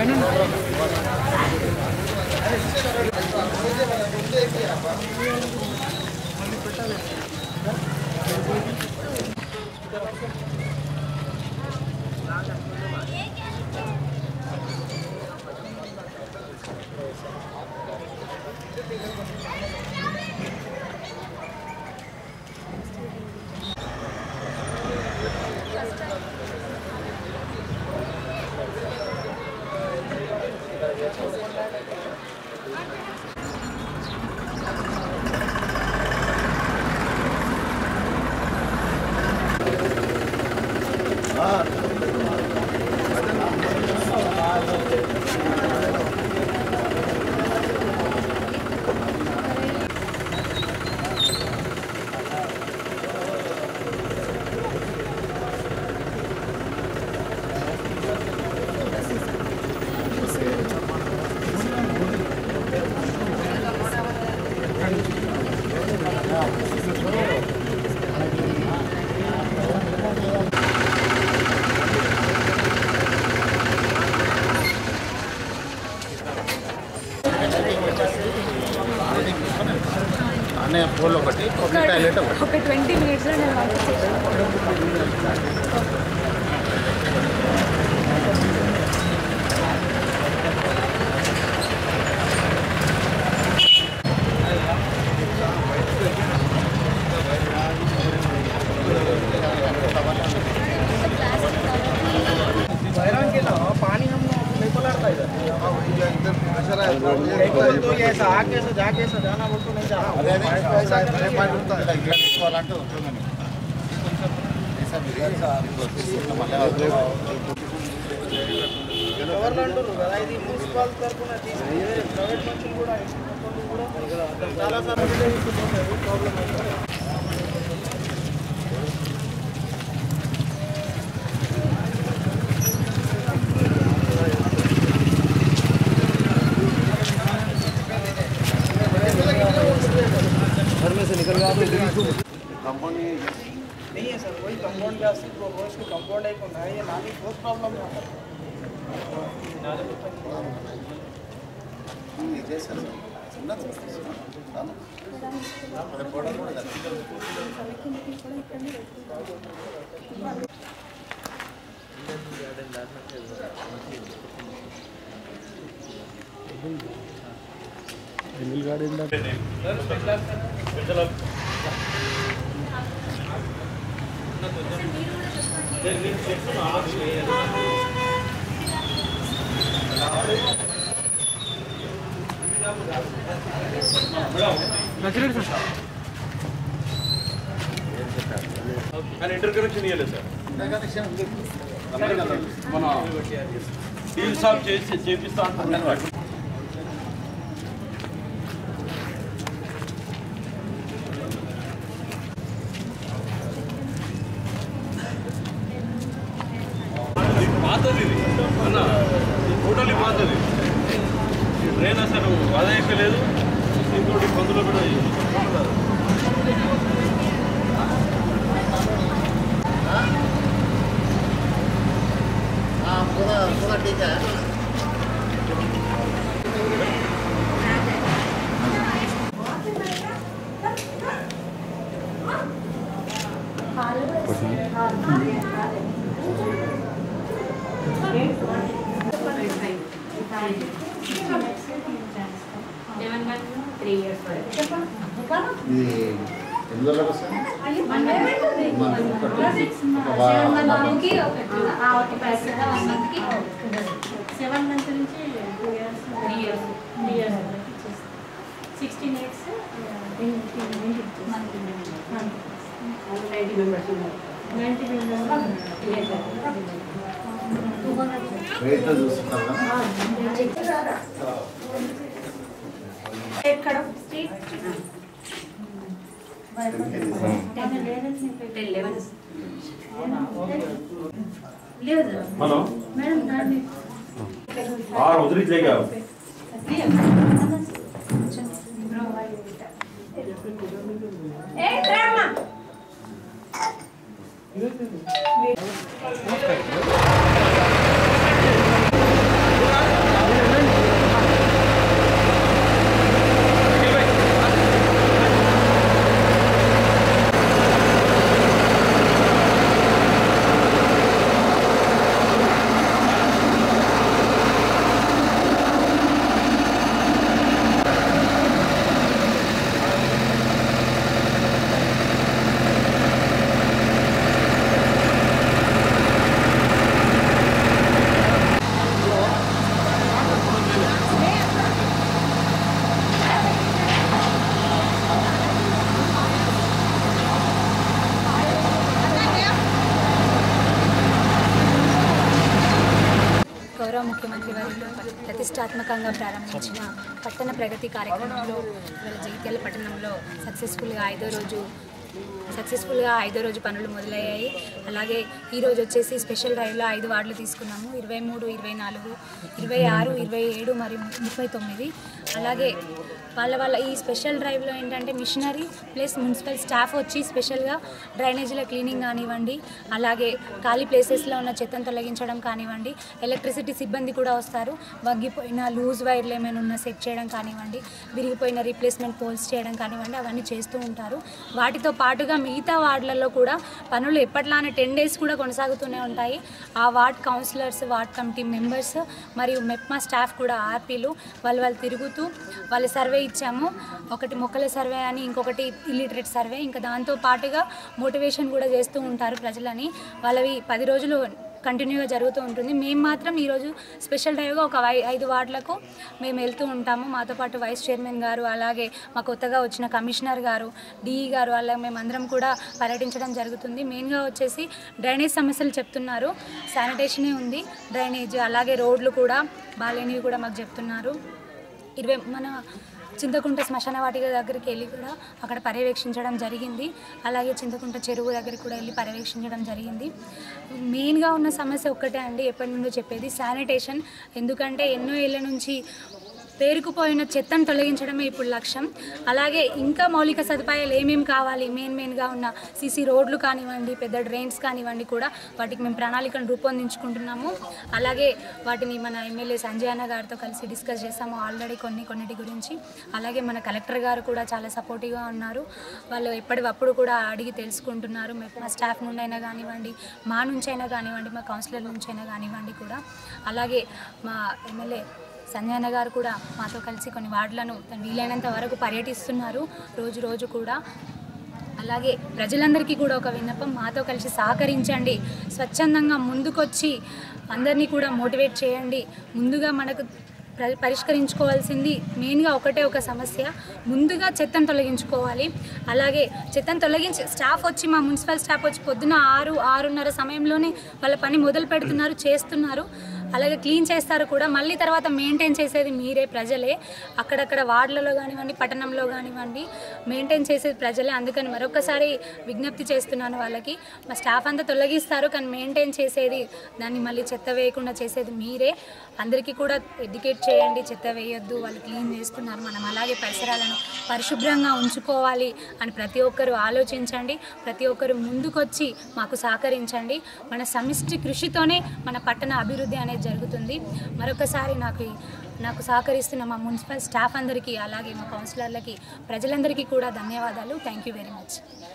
అన్నయ్య పోల్ ఒకటి public toilet ఒకటి ఒక ట్వంటీ మినిట్స్లో నేను పంపించేసాను बैरान के ना पानी हम देखो लड़ता इधर देखो तो ये ऐसा आके से जाके से जाना बोल तो नहीं जा అదే అదే रहा అదే పాయింట్ ఉంటుంది ఇలా ఇక్కడ తీసుకోవాలంటే ఉంటుందని మళ్ళీ ఎవరు అంటారు కదా ఇది మున్సిపల్ తరఫున తీసి ప్రైవేట్ మనుషులు కూడా కూడా చాలా సార్లు ప్రాబ్లం అవుతుంది नहीं है सर वही कंपाउंड का सिर्फ वो रोज को कंपाउंड है को ना ये नाली बहुत प्रॉब्लम है కానీ ఇంటర్ కనెక్షన్ ఇవ్వలేదు సార్ మన డీల్ సాల్వ్ చేసి చేపిస్తా అంటున్నారు ఇది పాతది ఇది అన్న ఇది టోటల్లీ పాతది ఈ ట్రైన్ అసలు అదే ఎక్కలేదు ఇంకోటి పందులో కూడా पूरा पूरा ठीक है త్రీ ఇయర్స్ ఇది ఎన్ని రోజులకు వస్తుంది ఒక వా- బాబుకి ఒకటి ప్రెసెంట్ వన్ మంత్కి సెవెన్ మంత్ నుంచి two years three years three years sixteen years ninety members ninety wait చూస్తున్నారు కదా ఎక్కడ స్ట్రీట్ లెవెన్ లేదు హలో మేడం దాన్ని ఆరు వదిలించలేగా ఏ డ్రామా Thank గౌరవ ముఖ్యమంత్రి వారితో ప్రతిష్టాత్మకంగా ప్రారంభించిన పట్టణ ప్రగతి కార్యక్రమంలో ఇవాళ జగిత్యాల పట్టణంలో సక్సెస్ఫుల్గా ఐదో రోజు సక్సెస్ఫుల్గా ఐదో రోజు పనులు మొదలయ్యాయి అలాగే ఈరోజు వచ్చేసి స్పెషల్ డ్రైవ్లో ఐదు వార్డులు తీసుకున్నాము ఇరవై మూడు ఇరవై నాలుగు ఇరవై ఆరు ఇరవై ఏడు మరియు ముప్పై తొమ్మిది అలాగే వాళ్ళ వాళ్ళ ఈ స్పెషల్ డ్రైవ్లో ఏంటంటే మిషనరీ ప్లస్ మున్సిపల్ స్టాఫ్ వచ్చి స్పెషల్గా డ్రైనేజీల క్లీనింగ్ కానివ్వండి అలాగే ఖాళీ ప్లేసెస్లో ఉన్న చెత్తను తొలగించడం కానివ్వండి ఎలక్ట్రిసిటీ సిబ్బంది కూడా వస్తారు వగ్గిపోయిన లూజ్ వైర్లు ఏమైనా ఉన్నా సెట్ చేయడం కానివ్వండి విరిగిపోయిన రీప్లేస్మెంట్ పోల్స్ చేయడం కానివ్వండి అవన్నీ చేస్తూ ఉంటారు వాటితో పాటుగా మిగతా వార్డులలో కూడా పనులు ఎప్పట్లానే టెన్ డేస్ కూడా కొనసాగుతూనే ఉంటాయి ఆ ward councillors ward committee members మరియు మెప్మా స్టాఫ్ కూడా ఆర్పీలు వాళ్ళు వాళ్ళు తిరుగుతూ వాళ్ళ సర్వే ఇచ్చాము ఒకటి మొక్కల సర్వే అని ఇంకొకటి ఇల్లిటరేట్ సర్వే ఇంకా దాంతో పాటుగా మోటివేషన్ కూడా చేస్తూ ఉంటారు ప్రజలని వాళ్ళవి పది రోజులు కంటిన్యూగా జరుగుతూ ఉంటుంది మేము మాత్రం ఈరోజు స్పెషల్ డ్రైవ్గా ఒక ఐ- ఐదు వార్డులకు మేము వెళ్తూ ఉంటాము మాతో పాటు వైస్ చైర్మన్ గారు అలాగే మా కొత్తగా వచ్చిన కమిషనర్ గారు డిఈ గారు అలాగే మేమందరం కూడా పర్యటించడం జరుగుతుంది మెయిన్గా వచ్చేసి డ్రైనేజ్ సమస్యలు చెప్తున్నారు శానిటేషనే ఉంది డ్రైనేజ్ అలాగే రోడ్లు కూడా బాగాలేనివి కూడా మాకు చెప్తున్నారు ఇరవై మన చింతకుంట శ్మశాన వాటిక దగ్గరికి వెళ్ళి కూడా అక్కడ పర్యవేక్షించడం జరిగింది అలాగే చింతకుంట చెరువు దగ్గరికి కూడా వెళ్ళి పర్యవేక్షించడం జరిగింది మెయిన్గా ఉన్న సమస్య ఒక్కటే అండి ఎప్పటి నుండో చెప్పేది శానిటేషన్ ఎందుకంటే ఎన్నో ఏళ్ళ నుంచి పేరుకుపోయిన చెత్తను తొలగించడమే ఇప్పుడు లక్ష్యం అలాగే ఇంకా మౌలిక సదుపాయాలు ఏమేమి కావాలి మెయిన్ మెయిన్గా ఉన్న సీసీ రోడ్లు కానివ్వండి పెద్ద డ్రైన్స్ కానివ్వండి కూడా వాటికి మేము ప్రణాళికను రూపొందించుకుంటున్నాము అలాగే వాటిని మన ఎమ్మెల్యే సంజయ్ అన్న గారితో కలిసి డిస్కస్ చేస్తాము ఆల్రెడీ కొన్ని కొన్నిటి గురించి అలాగే మన కలెక్టర్ గారు కూడా చాలా సపోర్టివ్గా ఉన్నారు వాళ్ళు ఎప్పటికప్పుడు కూడా అడిగి తెలుసుకుంటున్నారు మేము మా స్టాఫ్ నుండి అయినా కానివ్వండి మా నుంచి అయినా కానివ్వండి మా కౌన్సిలర్ నుంచి అయినా కానివ్వండి కూడా అలాగే మా ఎమ్మెల్యే సంజయన గారు కూడా మాతో కలిసి కొన్ని వార్డులను తను వీలైనంత వరకు పర్యటిస్తున్నారు రోజు రోజు కూడా అలాగే ప్రజలందరికీ కూడా ఒక విన్నపం మాతో కలిసి సహకరించండి స్వచ్ఛందంగా ముందుకొచ్చి అందరినీ కూడా మోటివేట్ చేయండి ముందుగా మనకు ప్ర- పరిష్కరించుకోవాల్సింది మెయిన్గా ఒకటే ఒక సమస్య ముందుగా చెత్తను తొలగించుకోవాలి అలాగే చెత్తను తొలగించి స్టాఫ్ వచ్చి మా మున్సిపల్ స్టాఫ్ వచ్చి పొద్దున ఆరు ఆరున్నర సమయంలోనే వాళ్ళ పని మొదలు పెడుతున్నారు చేస్తున్నారు అలాగే క్లీన్ చేస్తారు కూడా మళ్ళీ తర్వాత మెయింటైన్ చేసేది మీరే ప్రజలే అక్కడక్కడ వార్డులలో కానివ్వండి పట్టణంలో కానివ్వండి మెయింటైన్ చేసేది ప్రజలే అందుకని మరొకసారి విజ్ఞప్తి చేస్తున్నాను వాళ్ళకి మా స్టాఫ్ అంతా తొలగిస్తారు కానీ మెయింటైన్ చేసేది దాన్ని మళ్ళీ చెత్త వేయకుండా చేసేది మీరే అందరికీ కూడా ఎడ్యుకేట్ చేయండి చెత్త వేయొద్దు వాళ్ళు క్లీన్ చేస్తున్నారు మనం అలాగే పరిసరాలను పరిశుభ్రంగా ఉంచుకోవాలి అని ప్రతి ఒక్కరూ ఆలోచించండి ప్రతి ఒక్కరు ముందుకొచ్చి మాకు సహకరించండి మన సమిష్టి కృషితోనే మన పట్టణ అభివృద్ధి అనేది జరుగుతుంది మరొకసారి నాకు ఈ- నాకు సహకరిస్తున్న మా మున్సిపల్ స్టాఫ్ అందరికీ అలాగే మా కౌన్సిలర్లకి ప్రజలందరికీ కూడా ధన్యవాదాలు థ్యాంక్ యూ వెరీ మచ్